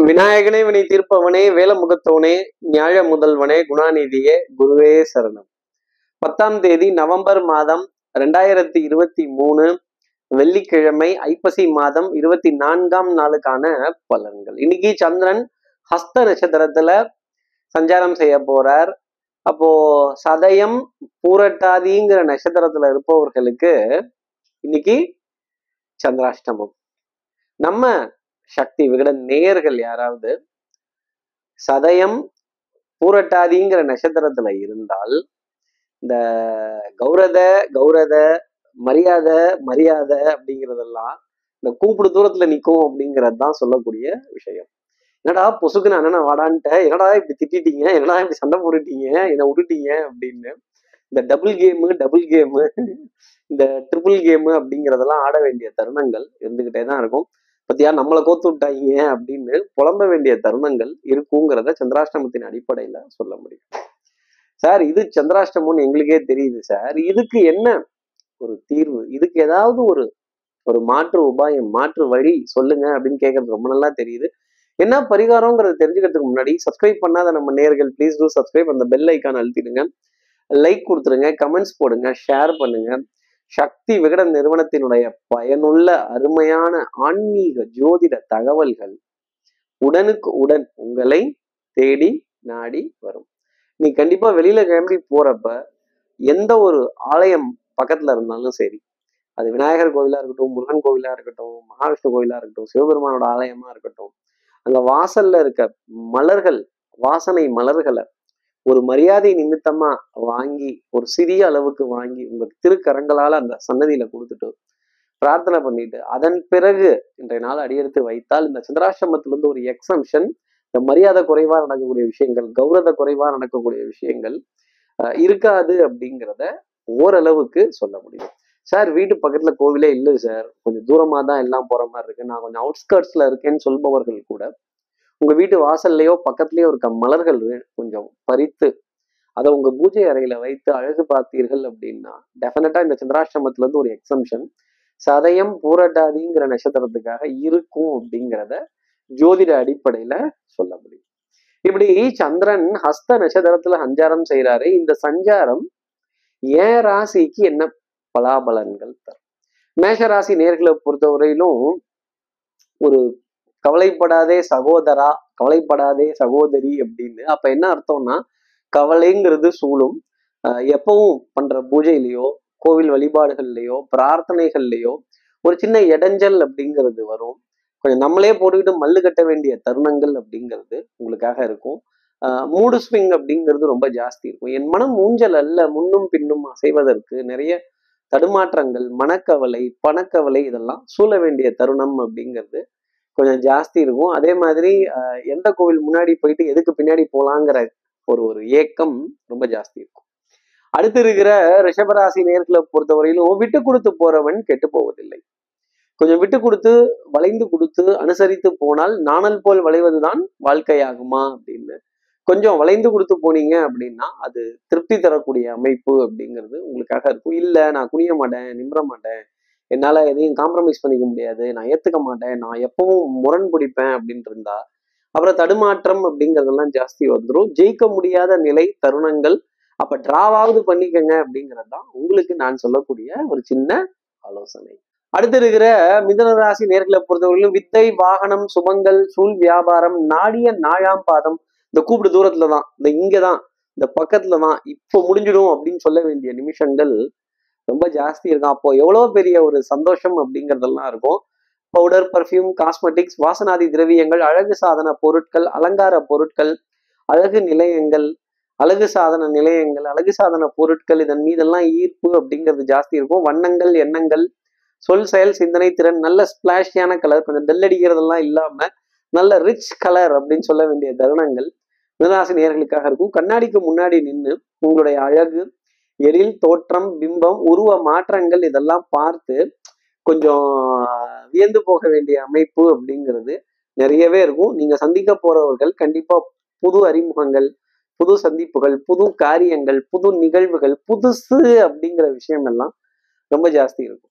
விநாயகனே வினை தீர்ப்பவனே வேலமுகத்தவனே நியாய முதல்வனே குணாநிதியே குருவே சரணம் பத்தாம் தேதி நவம்பர் மாதம் ரெண்டாயிரத்தி இருபத்தி மூணு வெள்ளிக்கிழமை ஐப்பசி மாதம் இருபத்தி நான்காம் நாளுக்கான பலன்கள் இன்னைக்கு சந்திரன் ஹஸ்த நட்சத்திரத்துல சஞ்சாரம் செய்ய போறார் அப்போ சதயம் பூரட்டாதிங்கிற நட்சத்திரத்துல இருப்பவர்களுக்கு இன்னைக்கு சந்திராஷ்டமம் நம்ம சக்தி விகட நேயர்கள் யாராவது சதயம் பூரட்டாதிங்கிற நட்சத்திரத்துல இருந்தால் இந்த கௌரத கௌரத மரியாதை மரியாதை அப்படிங்கிறதெல்லாம் இந்த கூப்பிடு தூரத்துல நிற்கும் அப்படிங்கிறது தான் சொல்லக்கூடிய விஷயம் என்னடா பொசுக்குன்னு அண்ணனா வாடான்ட்ட என்னடா இப்படி திட்டிட்டீங்க என்னடா இப்படி சண்டை போட்டுட்டீங்க என்னை விட்டுட்டீங்க அப்படின்னு இந்த டபுள் கேமு டபுள் கேமு இந்த ட்ரிபிள் கேமு அப்படிங்கிறதெல்லாம் ஆட வேண்டிய தருணங்கள் இருந்துகிட்டே தான் இருக்கும் பத்தியா நம்மளை கோத்து விட்டாங்க அப்படின்னு புலம்ப வேண்டிய தருணங்கள் இருக்குங்கிறத சந்திராஷ்டமத்தின் அடிப்படையில சொல்ல முடியும் சார் இது சந்திராஷ்டமம்னு எங்களுக்கே தெரியுது சார் இதுக்கு என்ன ஒரு தீர்வு இதுக்கு ஏதாவது ஒரு ஒரு மாற்று உபாயம் மாற்று வழி சொல்லுங்க அப்படின்னு கேட்கறது ரொம்ப நல்லா தெரியுது என்ன பரிகாரங்கிறத தெரிஞ்சுக்கிறதுக்கு முன்னாடி சப்ஸ்கிரைப் பண்ணாத நம்ம நேர்கள் ப்ளீஸ் டூ சப்ஸ்கிரைப் அந்த பெல் ஐக்கான் அழுத்திடுங்க லைக் கொடுத்துருங்க கமெண்ட்ஸ் போடுங்க ஷேர் பண்ணுங்க சக்தி விகடன் நிறுவனத்தினுடைய பயனுள்ள அருமையான ஆன்மீக ஜோதிட தகவல்கள் உடனுக்கு உடன் உங்களை தேடி நாடி வரும் நீ கண்டிப்பா வெளியில கிளம்பி போறப்ப எந்த ஒரு ஆலயம் பக்கத்துல இருந்தாலும் சரி அது விநாயகர் கோவிலா இருக்கட்டும் முருகன் கோவிலா இருக்கட்டும் மகாவிஷ்ணு கோவிலா இருக்கட்டும் சிவபெருமானோட ஆலயமா இருக்கட்டும் அங்க வாசல்ல இருக்க மலர்கள் வாசனை மலர்களை ஒரு மரியாதை நிமித்தமா வாங்கி ஒரு சிறிய அளவுக்கு வாங்கி உங்க திருக்கரங்களால அந்த சன்னதியில கொடுத்துட்டு பிரார்த்தனை பண்ணிட்டு அதன் பிறகு இன்றைய நாள் அடியெடுத்து வைத்தால் இந்த சந்திராசிரமத்திலிருந்து ஒரு எக்ஸம்ஷன் இந்த மரியாதை குறைவா நடக்கக்கூடிய விஷயங்கள் கௌரவ குறைவா நடக்கக்கூடிய விஷயங்கள் அஹ், இருக்காது அப்படிங்கிறத ஓரளவுக்கு சொல்ல முடியும் சார் வீட்டு பக்கத்துல கோவிலே இல்லை சார் கொஞ்சம் தூரமா தான் எல்லாம் போற மாதிரி இருக்கு நான் கொஞ்சம் அவுட்ஸ்கர்ட்ஸ்ல இருக்கேன்னு சொல்பவர்கள் கூட உங்க வீட்டு வாசல்லையோ பக்கத்துலயோ இருக்க மலர்கள் கொஞ்சம் பறித்து அதை உங்க பூஜை அறையில வைத்து அழகு பார்த்தீர்கள் அப்படின்னா டெஃபினட்டா இந்த சந்திராஷ்டமத்துல இருந்து ஒரு எக்ஸம்ஷன் சதயம் பூரட்டாதிங்கிற நட்சத்திரத்துக்காக இருக்கும் அப்படிங்கிறத ஜோதிட அடிப்படையில சொல்ல முடியும் இப்படி சந்திரன் ஹஸ்த நட்சத்திரத்துல சஞ்சாரம் செய்யறாரு இந்த சஞ்சாரம் ஏன் ராசிக்கு என்ன பலாபலன்கள் தரும் மேஷ ராசி நேர்களை பொறுத்தவரையிலும் ஒரு கவலைப்படாதே சகோதரா கவலைப்படாதே சகோதரி அப்படின்னு அப்ப என்ன அர்த்தம்னா கவலைங்கிறது சூழும் ஆஹ் எப்பவும் பண்ற பூஜையிலையோ கோவில் வழிபாடுகள்லையோ பிரார்த்தனைகள்லையோ ஒரு சின்ன இடைஞ்சல் அப்படிங்கிறது வரும் கொஞ்சம் நம்மளே போட்டுக்கிட்டு மல்லு கட்ட வேண்டிய தருணங்கள் அப்படிங்கிறது உங்களுக்காக இருக்கும் மூடு ஸ்விங் அப்படிங்கிறது ரொம்ப ஜாஸ்தி இருக்கும் என் மனம் ஊஞ்சல் அல்ல முன்னும் பின்னும் அசைவதற்கு நிறைய தடுமாற்றங்கள் மனக்கவலை பணக்கவலை இதெல்லாம் சூழ வேண்டிய தருணம் அப்படிங்கிறது கொஞ்சம் ஜாஸ்தி இருக்கும் அதே மாதிரி ஆஹ் எந்த கோவில் முன்னாடி போயிட்டு எதுக்கு பின்னாடி போலாங்கிற ஒரு ஒரு ஏக்கம் ரொம்ப ஜாஸ்தி இருக்கும் அடுத்து இருக்கிற ரிஷபராசி நேர்களை பொறுத்தவரையிலும் விட்டு கொடுத்து போறவன் கெட்டு போவதில்லை கொஞ்சம் விட்டு கொடுத்து வளைந்து கொடுத்து அனுசரித்து போனால் நாணல் போல் வளைவதுதான் வாழ்க்கையாகுமா அப்படின்னு கொஞ்சம் வளைந்து கொடுத்து போனீங்க அப்படின்னா அது திருப்தி தரக்கூடிய அமைப்பு அப்படிங்கிறது உங்களுக்காக இருக்கும் இல்லை நான் குனிய மாட்டேன் நிமிர மாட்டேன் என்னால எதையும் காம்ப்ரமைஸ் பண்ணிக்க முடியாது நான் ஏத்துக்க மாட்டேன் நான் எப்பவும் முரண் பிடிப்பேன் அப்படின்னு இருந்தா அப்புறம் தடுமாற்றம் அப்படிங்கிறதெல்லாம் ஜாஸ்தி வந்துடும் ஜெயிக்க முடியாத நிலை தருணங்கள் அப்ப டிராவாவது பண்ணிக்கங்க அப்படிங்கிறது தான் உங்களுக்கு நான் சொல்லக்கூடிய ஒரு சின்ன ஆலோசனை அடுத்து இருக்கிற மிதன ராசி நேர்களை பொறுத்தவரையிலும் வித்தை வாகனம் சுபங்கள் சூழ் வியாபாரம் நாடிய நாழாம் பாதம் இந்த கூப்பிடு தூரத்துல தான் இந்த இங்கதான் இந்த பக்கத்துல தான் இப்போ முடிஞ்சிடும் அப்படின்னு சொல்ல வேண்டிய நிமிஷங்கள் ரொம்ப ஜாஸ்தி இருக்கும் அப்போ எவ்வளோ பெரிய ஒரு சந்தோஷம் அப்படிங்கிறதெல்லாம் இருக்கும் பவுடர் பர்ஃப்யூம் காஸ்மெட்டிக்ஸ் வாசனாதி திரவியங்கள் அழகு சாதன பொருட்கள் அலங்கார பொருட்கள் அழகு நிலையங்கள் அழகு சாதன நிலையங்கள் அழகு சாதன பொருட்கள் இதன் மீதெல்லாம் ஈர்ப்பு அப்படிங்கிறது ஜாஸ்தி இருக்கும் வண்ணங்கள் எண்ணங்கள் சொல் செயல் சிந்தனை திறன் நல்ல ஸ்பிளாஷியான கலர் கொஞ்சம் டல் அடிக்கிறதெல்லாம் இல்லாம நல்ல ரிச் கலர் அப்படின்னு சொல்ல வேண்டிய தருணங்கள் மிதராசி நேர்களுக்காக இருக்கும் கண்ணாடிக்கு முன்னாடி நின்று உங்களுடைய அழகு எழில் தோற்றம் பிம்பம் உருவ மாற்றங்கள் இதெல்லாம் பார்த்து கொஞ்சம் வியந்து போக வேண்டிய அமைப்பு அப்படிங்கிறது நிறையவே இருக்கும் நீங்க சந்திக்க போறவர்கள் கண்டிப்பா புது அறிமுகங்கள் புது சந்திப்புகள் புது காரியங்கள் புது நிகழ்வுகள் புதுசு அப்படிங்கிற விஷயம் எல்லாம் ரொம்ப ஜாஸ்தி இருக்கும்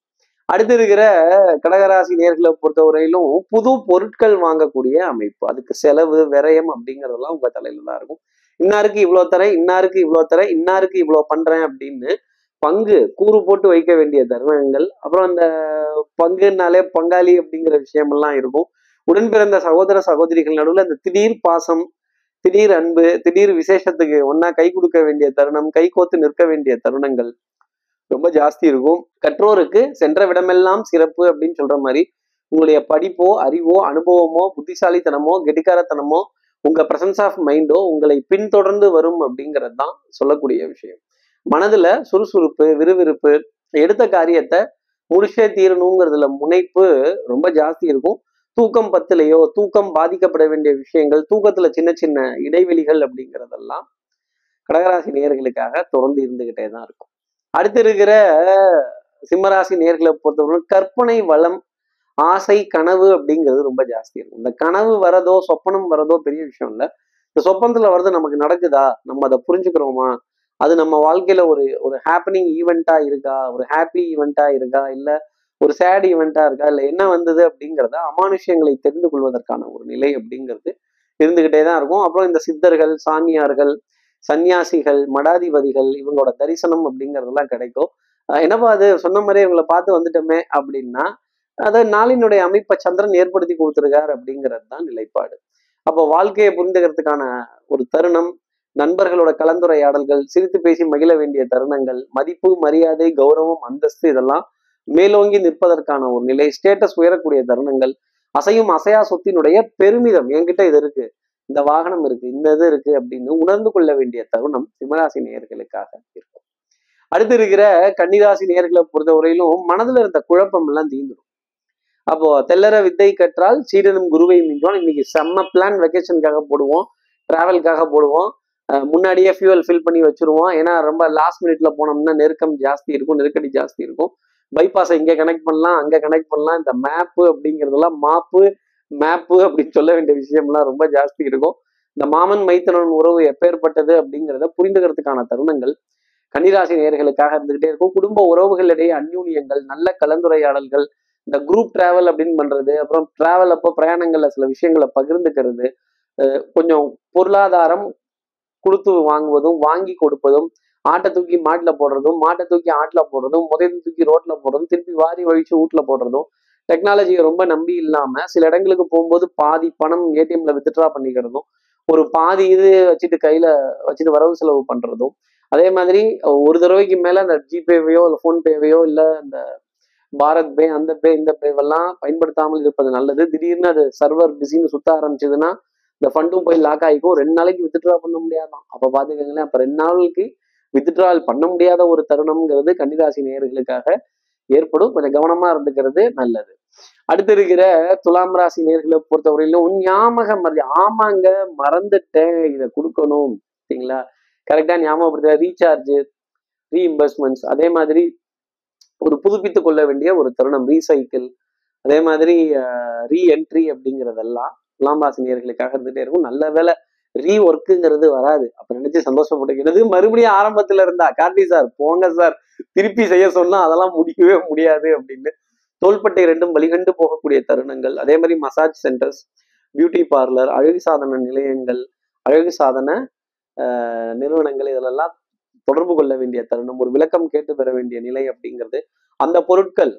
அடுத்து இருக்கிற கடகராசி நேர்களை பொறுத்தவரையிலும் புது பொருட்கள் வாங்கக்கூடிய அமைப்பு அதுக்கு செலவு விரயம் அப்படிங்கறதெல்லாம் உங்க தலையில தான் இருக்கும் இன்னாருக்கு இவ்வளவு தரேன் இன்னாருக்கு இவ்வளவு தரேன் இன்னாருக்கு இவ்வளவு பண்றேன் அப்படின்னு பங்கு கூறு போட்டு வைக்க வேண்டிய தருணங்கள் அப்புறம் அந்த பங்குனாலே பங்காளி அப்படிங்கிற விஷயமெல்லாம் இருக்கும் உடன் பிறந்த சகோதர சகோதரிகள் நடுவில் அந்த திடீர் பாசம் திடீர் அன்பு திடீர் விசேஷத்துக்கு ஒன்னா கை கொடுக்க வேண்டிய தருணம் கை கோத்து நிற்க வேண்டிய தருணங்கள் ரொம்ப ஜாஸ்தி இருக்கும் கற்றோருக்கு சென்ற விடமெல்லாம் சிறப்பு அப்படின்னு சொல்ற மாதிரி உங்களுடைய படிப்போ அறிவோ அனுபவமோ புத்திசாலித்தனமோ கெட்டிக்காரத்தனமோ உங்க பிரசன்ஸ் ஆஃப் மைண்டோ உங்களை பின்தொடர்ந்து வரும் அப்படிங்கிறது தான் சொல்லக்கூடிய விஷயம் மனதுல சுறுசுறுப்பு விறுவிறுப்பு எடுத்த காரியத்தை முடிச்சே தீரணுங்கிறதுல முனைப்பு ரொம்ப ஜாஸ்தி இருக்கும் தூக்கம் பத்துலையோ தூக்கம் பாதிக்கப்பட வேண்டிய விஷயங்கள் தூக்கத்துல சின்ன சின்ன இடைவெளிகள் அப்படிங்கிறதெல்லாம் கடகராசி நேர்களுக்காக தொடர்ந்து இருந்துகிட்டே தான் இருக்கும் அடுத்து இருக்கிற சிம்மராசி நேர்களை பொறுத்தவரை கற்பனை வளம் ஆசை கனவு அப்படிங்கிறது ரொம்ப ஜாஸ்தி இருக்கும் இந்த கனவு வரதோ சொப்பனம் வரதோ பெரிய விஷயம் இல்லை இந்த சொப்பனத்துல வர்றது நமக்கு நடக்குதா நம்ம அதை புரிஞ்சுக்கிறோமா அது நம்ம வாழ்க்கையில ஒரு ஒரு ஹாப்பனிங் ஈவெண்ட்டா இருக்கா ஒரு ஹாப்பி ஈவெண்ட்டா இருக்கா இல்ல ஒரு சேட் ஈவெண்ட்டா இருக்கா இல்ல என்ன வந்தது அப்படிங்கிறத அமானுஷ்யங்களை தெரிந்து கொள்வதற்கான ஒரு நிலை அப்படிங்கிறது இருந்துகிட்டே தான் இருக்கும் அப்புறம் இந்த சித்தர்கள் சாமியார்கள் சன்னியாசிகள் மடாதிபதிகள் இவங்களோட தரிசனம் அப்படிங்கிறதெல்லாம் கிடைக்கும் அஹ் என்னப்பா அது சொன்ன மாதிரி இவங்களை பார்த்து வந்துட்டோமே அப்படின்னா அதை நாளினுடைய அமைப்பை சந்திரன் ஏற்படுத்தி கொடுத்துருக்கார் அப்படிங்கிறது தான் நிலைப்பாடு அப்போ வாழ்க்கையை புரிந்துக்கிறதுக்கான ஒரு தருணம் நண்பர்களோட கலந்துரையாடல்கள் சிரித்து பேசி மகிழ வேண்டிய தருணங்கள் மதிப்பு மரியாதை கௌரவம் அந்தஸ்து இதெல்லாம் மேலோங்கி நிற்பதற்கான ஒரு நிலை ஸ்டேட்டஸ் உயரக்கூடிய தருணங்கள் அசையும் அசையா சொத்தினுடைய பெருமிதம் என்கிட்ட இது இருக்கு இந்த வாகனம் இருக்கு இந்த இது இருக்கு அப்படின்னு உணர்ந்து கொள்ள வேண்டிய தருணம் சிம்மராசி நேயர்களுக்காக இருக்கும் அடுத்து இருக்கிற கன்னிராசி நேயர்களை பொறுத்தவரையிலும் மனதுல இருந்த குழப்பம் எல்லாம் தீந்துடும் அப்போ தெல்லற வித்தை கற்றால் சீடனும் குருவை மிஞ்சுவான் இன்னைக்கு செம்ம பிளான் வெக்கேஷனுக்காக போடுவோம் டிராவல்காக போடுவோம் அஹ் முன்னாடியே ஃபியூவல் ஃபில் பண்ணி வச்சிருவோம் ஏன்னா ரொம்ப லாஸ்ட் மினிட்ல போனோம்னா நெருக்கம் ஜாஸ்தி இருக்கும் நெருக்கடி ஜாஸ்தி இருக்கும் பைபாஸை இங்கே கனெக்ட் பண்ணலாம் அங்கே கனெக்ட் பண்ணலாம் இந்த மேப்பு அப்படிங்கிறதெல்லாம் மாப்பு மேப்பு அப்படின்னு சொல்ல வேண்டிய விஷயம்லாம் ரொம்ப ஜாஸ்தி இருக்கும் இந்த மாமன் மைத்தனன் உறவு எப்பேற்பட்டது அப்படிங்கிறத புரிந்துக்கிறதுக்கான தருணங்கள் கன்னிராசி நேயர்களுக்காக இருந்துகிட்டே இருக்கும் குடும்ப உறவுகளிடையே அந்யூன்யங்கள் நல்ல கலந்துரையாடல்கள் இந்த குரூப் டிராவல் அப்படின்னு பண்றது அப்புறம் டிராவல் அப்போ பிரயாணங்கள்ல சில விஷயங்களை பகிர்ந்துக்கிறது அஹ் கொஞ்சம் பொருளாதாரம் கொடுத்து வாங்குவதும் வாங்கி கொடுப்பதும் ஆட்டை தூக்கி மாட்டுல போடுறதும் மாட்டை தூக்கி ஆட்டுல போடுறதும் முதல் தூக்கி ரோட்ல போடுறதும் திருப்பி வாரி வழிச்சு வீட்டுல போடுறதும் டெக்னாலஜியை ரொம்ப நம்பி இல்லாம சில இடங்களுக்கு போகும்போது பாதி பணம் ஏடிஎம்ல வித்ட்ரா பண்ணிக்கிறதும் ஒரு பாதி இது வச்சுட்டு கையில வச்சுட்டு வரவு செலவு பண்றதும் அதே மாதிரி ஒரு தடவைக்கு மேல அந்த ஜிபேவையோ இல்லை ஃபோன்பேவையோ இல்லை இந்த பாரத் பே அந்த பே இந்த பேவெல்லாம் பயன்படுத்தாமல் இருப்பது நல்லது திடீர்னு அது சர்வர் பிஸின்னு சுத்த ஆரம்பிச்சதுன்னா இந்த ஃபண்டும் போய் லாக் ஆகிக்கும் ரெண்டு நாளைக்கு வித்ட்ரா பண்ண முடியாதான் அப்ப பாத்துக்கோங்களேன் அப்ப ரெண்டு நாளைக்கு வித்ட்ரால் பண்ண முடியாத ஒரு தருணம்ங்கிறது கன்னிராசி நேயர்களுக்காக ஏற்படும் கொஞ்சம் கவனமா இருந்துக்கிறது நல்லது அடுத்து இருக்கிற துலாம் ராசி நேர்களை பொறுத்தவரையிலும் உன் ஞாபகம் மறதி ஆமாங்க மறந்துட்டேன் இதை கொடுக்கணும் சரிங்களா கரெக்டா ஞாபகப்படுத்த ரீசார்ஜ் ரீஇம்பர்ஸ்மெண்ட்ஸ் அதே மாதிரி ஒரு புதுப்பித்து கொள்ள வேண்டிய ஒரு தருணம் ரீசைக்கிள் அதே மாதிரி ரீஎன்ட்ரி அப்படிங்கிறதெல்லாம் துலாம் ராசி நேர்களுக்காக இருந்துட்டே இருக்கும் நல்ல வேலை ரீ ஒர்க்குங்கிறது வராது அப்ப நினைச்சு சந்தோஷப்பட்டுக்கிறது மறுபடியும் ஆரம்பத்துல இருந்தா கார்த்தி சார் போங்க சார் திருப்பி செய்ய சொன்னா அதெல்லாம் முடியவே முடியாது அப்படின்னு தோள்பட்டை ரெண்டும் வழிகண்டு போகக்கூடிய தருணங்கள் அதே மாதிரி மசாஜ் சென்டர்ஸ் பியூட்டி பார்லர் அழகு சாதன நிலையங்கள் அழகு சாதன ஆஹ், நிறுவனங்கள் இதிலெல்லாம் தொடர்பு கொள்ள வேண்டிய தருணம் ஒரு விளக்கம் கேட்டு பெற வேண்டிய நிலை அப்படிங்கிறது அந்த பொருட்கள்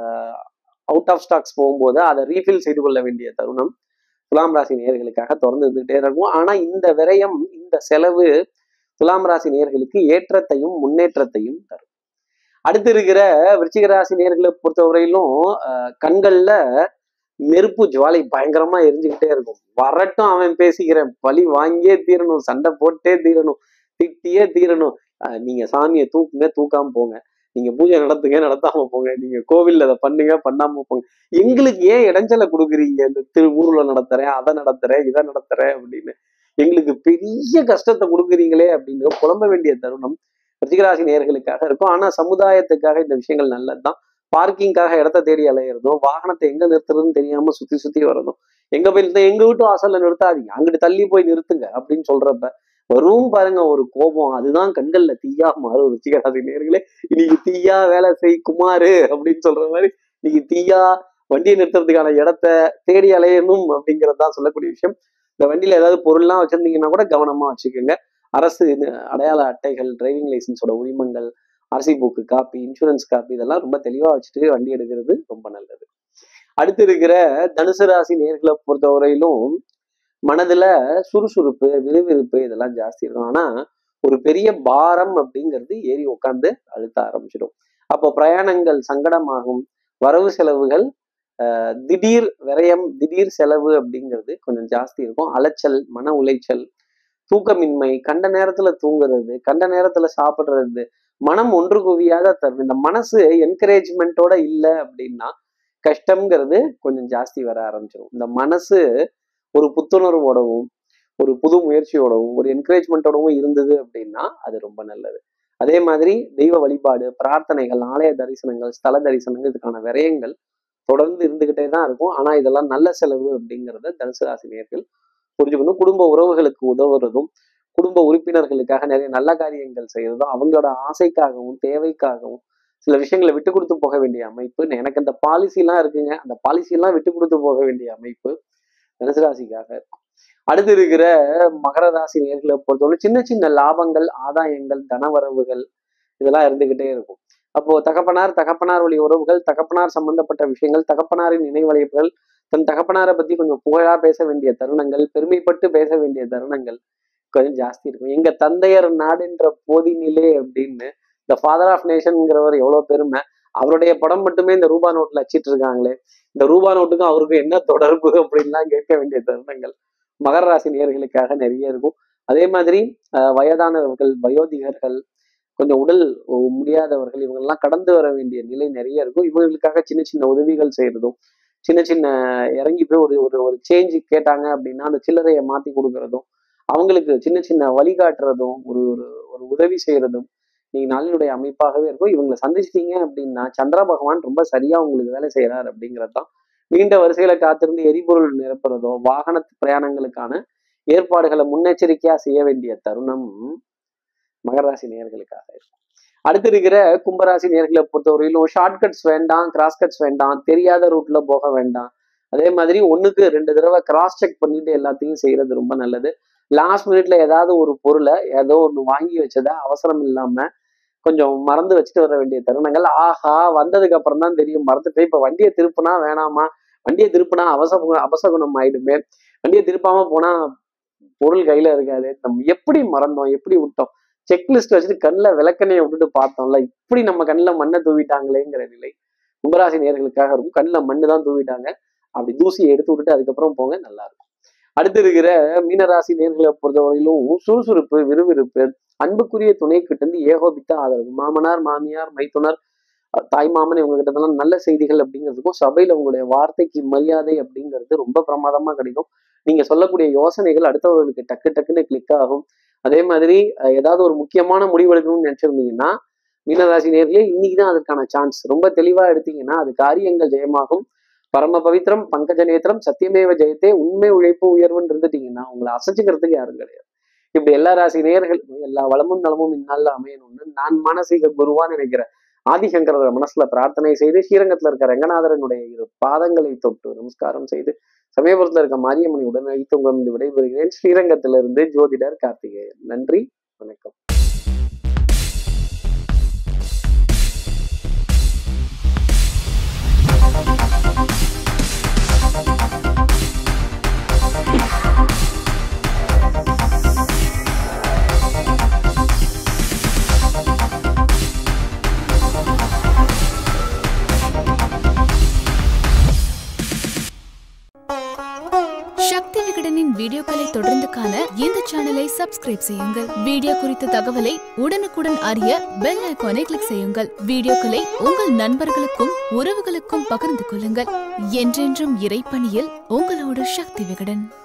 அவுட் ஆஃப் ஸ்டாக்ஸ் போகும்போது அதை ரீஃபில் செய்து கொள்ள வேண்டிய தருணம் துலாம் ராசி நேயர்களுக்காக தொடர்ந்து இருந்துகிட்டே இருக்கும் ஆனா இந்த விரயம் இந்த செலவு துலாம் ராசி நேயர்களுக்கு ஏற்றத்தையும் முன்னேற்றத்தையும் தரும் அடுத்து இருக்கிற விருச்சிக ராசி நேயர்களை பொறுத்தவரையிலும் அஹ், கண்கள்ல நெருப்பு ஜுவாலை பயங்கரமா எரிஞ்சுக்கிட்டே இருக்கும் வரட்டும் அவன் பேசிக்கிறேன் பழி வாங்கியே தீரணும் சண்டை போட்டே தீரணும் திட்டியே தீரணும் அஹ், நீங்க சாமியை தூக்குங்க தூக்காம போங்க நீங்க பூஜை நடத்துங்க நடத்தாம போங்க நீங்க கோவில்ல அதை பண்ணுங்க பண்ணாம போங்க எங்களுக்கு ஏன் இடைஞ்சலை கொடுக்குறீங்க இந்த திரு ஊர்ல நடத்துறேன் அதை நடத்துறேன் இதை நடத்துறேன் அப்படின்னு எங்களுக்கு பெரிய கஷ்டத்தை கொடுக்குறீங்களே அப்படின்னு புலம்ப வேண்டிய தருணம் ரிஷிகராசி நேயர்களுக்காக இருக்கும் ஆனா சமுதாயத்துக்காக இந்த விஷயங்கள் நல்லதுதான் பார்க்கிங்காக இடத்த தேடி அலையிறதும் வாகனத்தை எங்க நிறுத்துறதுன்னு தெரியாம சுத்தி சுத்தி வர்றதும் எங்க போய் நிறுத்த- எங்க வீட்டு வாசல்ல நிறுத்தாதீங்க அங்கிட்டு தள்ளி போய் நிறுத்துங்க அப்படின்னு சொல்றப்ப வரும் பாருங்க ஒரு கோபம் அதுதான் கண்கள்ல தீயா மாறும் ருச்சிகராசி நேர்களே இன்னைக்கு தீயா வேலை செய் குமாரு அப்படின்னு சொல்ற மாதிரி இன்னைக்கு தீயா வண்டியை நிறுத்துறதுக்கான இடத்த தேடி அலையணும் அப்படிங்கிறது தான் சொல்லக்கூடிய விஷயம் இந்த வண்டியில ஏதாவது பொருள்லாம் வச்சிருந்தீங்கன்னா கூட கவனமா வச்சுக்கோங்க அரசு அடையாள அட்டைகள் டிரைவிங் லைசன்ஸோட உரிமங்கள் RC book copy insurance copy இதெல்லாம் ரொம்ப தெளிவா வச்சுட்டு வண்டி எடுக்கிறது ரொம்ப நல்லது அடுத்து இருக்கிற தனுசு ராசி நேர்களை பொறுத்தவரையிலும் மனதுல சுறுசுறுப்பு விறுவிறுப்பு இதெல்லாம் ஜாஸ்தி இருக்கும் ஆனா ஒரு பெரிய பாரம் அப்படிங்கிறது ஏறி உட்காந்து அழுத்த ஆரம்பிச்சிடும் அப்போ பிரயாணங்கள் சங்கடமாகும் வரவு செலவுகள் திடீர் விரயம் திடீர் செலவு அப்படிங்கிறது கொஞ்சம் ஜாஸ்தி இருக்கும் அலைச்சல் மன உளைச்சல் தூக்கமின்மை கண்ட நேரத்துல தூங்குறது கண்ட நேரத்துல சாப்பிடுறது மனம் ஒன்று குவியாத தருது இந்த மனசு என்கரேஜ்மெண்ட்டோட இல்லை அப்படின்னா கஷ்டம்ங்கிறது கொஞ்சம் ஜாஸ்தி வர ஆரம்பிச்சிடும் இந்த மனசு ஒரு புத்துணர்வோடவும் ஒரு புது முயற்சியோடவும் ஒரு என்கரேஜ்மெண்ட்டோடவும் இருந்தது அப்படின்னா அது ரொம்ப நல்லது அதே மாதிரி தெய்வ வழிபாடு பிரார்த்தனைகள் ஆலய தரிசனங்கள் ஸ்தல தரிசனங்கள் இதுக்கான விரயங்கள் தொடர்ந்து இருந்துகிட்டே தான் இருக்கும் ஆனா இதெல்லாம் நல்ல செலவு அப்படிங்கிறத தனுசு ராசி நேர்கள் புரிஞ்சுக்கணும் குடும்ப உறவுகளுக்கு உதவுறதும் குடும்ப உறுப்பினர்களுக்காக நிறைய நல்ல காரியங்கள் செய்யறதும் அவங்களோட ஆசைக்காகவும் தேவைக்காகவும் சில விஷயங்களை விட்டு கொடுத்து போக வேண்டிய அமைப்பு எனக்கு அந்த பாலிசிலாம் இருக்குங்க அந்த பாலிசியெல்லாம் விட்டு கொடுத்து போக வேண்டிய அமைப்பு தனுசு ராசிக்காக இருக்கும் அடுத்து இருக்கிற மகர ராசி நேர்களை பொறுத்தவரை சின்ன சின்ன லாபங்கள் ஆதாயங்கள் தனவரவுகள் இதெல்லாம் இருந்துகிட்டே இருக்கும் அப்போ தகப்பனார் தகப்பனார் வழி உறவுகள் தகப்பனார் சம்பந்தப்பட்ட விஷயங்கள் தகப்பனாரின் நினைவழைப்புகள் தன் தகப்பனாரை பத்தி கொஞ்சம் புகழா பேச வேண்டிய தருணங்கள் பெருமைப்பட்டு பேச வேண்டிய தருணங்கள் கொஞ்சம் ஜாஸ்தி இருக்கும் எங்க தந்தையர் நாடுன்ற போதினிலே அப்படின்னு இந்த ஃபாதர் ஆஃப் நேஷன்ங்கிறவர் எவ்வளவு பெருமை அவருடைய படம் மட்டுமே இந்த ரூபா நோட்ல வச்சிட்டு இருக்காங்களே இந்த ரூபா நோட்டுக்கும் அவருக்கும் என்ன தொடர்பு அப்படின்லாம் கேட்க வேண்டிய தருணங்கள் மகர ராசி நேர்களுக்காக நிறைய இருக்கும் அதே மாதிரி வயதானவர்கள் வயோதிகர்கள் கொஞ்சம் உடல் முடியாதவர்கள் இவங்கெல்லாம் கடந்து வர வேண்டிய நிலை நிறைய இருக்கும் இவங்களுக்காக சின்ன சின்ன உதவிகள் செய்யறதும் சின்ன சின்ன இறங்கி போய் ஒரு ஒரு ஒரு சேஞ்சு கேட்டாங்க அப்படின்னா அந்த சில்லறையை மாத்தி கொடுக்கறதும் அவங்களுக்கு சின்ன சின்ன வழிகாட்டுறதும் ஒரு ஒரு ஒரு உதவி செய்யறதும் நீங்க நாளினுடைய அமைப்பாகவே இருக்கும் இவங்களை சந்திச்சிட்டீங்க அப்படின்னா சந்திர பகவான் ரொம்ப சரியா உங்களுக்கு வேலை செய்யறாரு அப்படிங்கிறது தான் நீண்ட வரிசையில காத்திருந்து எரிபொருள் நிரப்புறதோ வாகன பிரயாணங்களுக்கான ஏற்பாடுகளை முன்னெச்சரிக்கையா செய்ய வேண்டிய தருணம் மகராசி நேர்களுக்காக இருக்கும் அடுத்து இருக்கிற கும்பராசி நேர்களை பொறுத்தவரையிலும் ஷார்ட்கட்ஸ் வேண்டாம் கிராஸ் கட்ஸ் வேண்டாம் தெரியாத ரூட்ல போக வேண்டாம் அதே மாதிரி ஒண்ணுக்கு ரெண்டு தடவை கிராஸ் செக் பண்ணிட்டு எல்லாத்தையும் செய்யறது ரொம்ப நல்லது லாஸ்ட் மினிட்ல ஏதாவது ஒரு பொருளை ஏதோ ஒன்று வாங்கி வச்சதை அவசரம் இல்லாம கொஞ்சம் மறந்து வச்சுட்டு வர வேண்டிய தருணங்கள் ஆஹா வந்ததுக்கு அப்புறம் தான் தெரியும் மறந்துட்டு இப்ப வண்டியை திருப்புனா வேணாமா வண்டியை திருப்புனா அவசர அபசகுணம் ஆயிடுமே வண்டியை திருப்பாம போனா பொருள் கையில இருக்காது நம்ம எப்படி மறந்தோம் எப்படி விட்டோம் செக்லிஸ்ட் வச்சுட்டு கண்ணில் விளக்கணையை விட்டுட்டு பார்த்தோம்ல இப்படி நம்ம கண்ணில் மண்ணை தூவிட்டாங்களேங்கிற நிலை கும்பராசி நேர்களுக்காக இருக்கும் கண்ணில் மண்ணு தான் தூவிட்டாங்க அப்படி தூசியை எடுத்து விட்டுட்டு அதுக்கப்புறம் போங்க நல்லா இருக்கும் அடுத்து இருக்கிற மீனராசி நேர்களை பொறுத்தவரையிலும் சுறுசுறுப்பு விறுவிறுப்பு அன்புக்குரிய துணை கிட்ட இருந்து ஏகோபித்த ஆதரவு மாமனார் மாமியார் மைத்துனர் தாய் மாமன் இவங்க கிட்ட இருந்தெல்லாம் நல்ல செய்திகள் அப்படிங்கிறதுக்கும் சபையில உங்களுடைய வார்த்தைக்கு மரியாதை அப்படிங்கிறது ரொம்ப பிரமாதமா கிடைக்கும் நீங்க சொல்லக்கூடிய யோசனைகள் அடுத்தவர்களுக்கு டக்கு டக்குன்னு கிளிக் ஆகும் அதே மாதிரி ஏதாவது ஒரு முக்கியமான முடிவு எடுக்கணும்னு நினைச்சிருந்தீங்கன்னா மீனராசி நேர்களே இன்னைக்கு தான் அதற்கான சான்ஸ் ரொம்ப தெளிவா எடுத்தீங்கன்னா அது காரியங்கள் ஜெயமாகும் பரம பவித்திரம் பங்கஜ நேத்திரம் சத்தியமேவ ஜெயத்தே உண்மை உழைப்பு உயர்வுன்னு இருந்துட்டீங்கன்னா உங்களை அசைச்சுக்கிறதுக்கு யாரும் கிடையாது இப்படி எல்லா ராசி நேர்கள் எல்லா வளமும் நலமும் இந்நாளில் அமையணும்னு நான் மானசீக குருவான்னு நினைக்கிறேன் ஆதிசங்கர மனசுல பிரார்த்தனை செய்து ஸ்ரீரங்கத்துல இருக்க ரங்கநாதரனுடைய இரு பாதங்களை தொட்டு நமஸ்காரம் செய்து சமயபுரத்துல இருக்க மாரியம்மனை உடன் அழைத்து உங்களிடம் விடைபெறுகிறேன் ஸ்ரீரங்கத்திலிருந்து ஜோதிடர் கார்த்திகேயன் நன்றி வணக்கம் சக்தி விகடனின் வீடியோக்களை தொடர்ந்து காண இந்த சேனலை சப்ஸ்கிரைப் செய்யுங்கள் வீடியோ குறித்த தகவலை உடனுக்குடன் அறிய பெல் ஐகானை கிளிக் செய்யுங்கள் வீடியோக்களை உங்கள் நண்பர்களுக்கும் உறவுகளுக்கும் பகிர்ந்து கொள்ளுங்கள் என்றென்றும் இறைப்பணியில் உங்களோட சக்தி விகடன்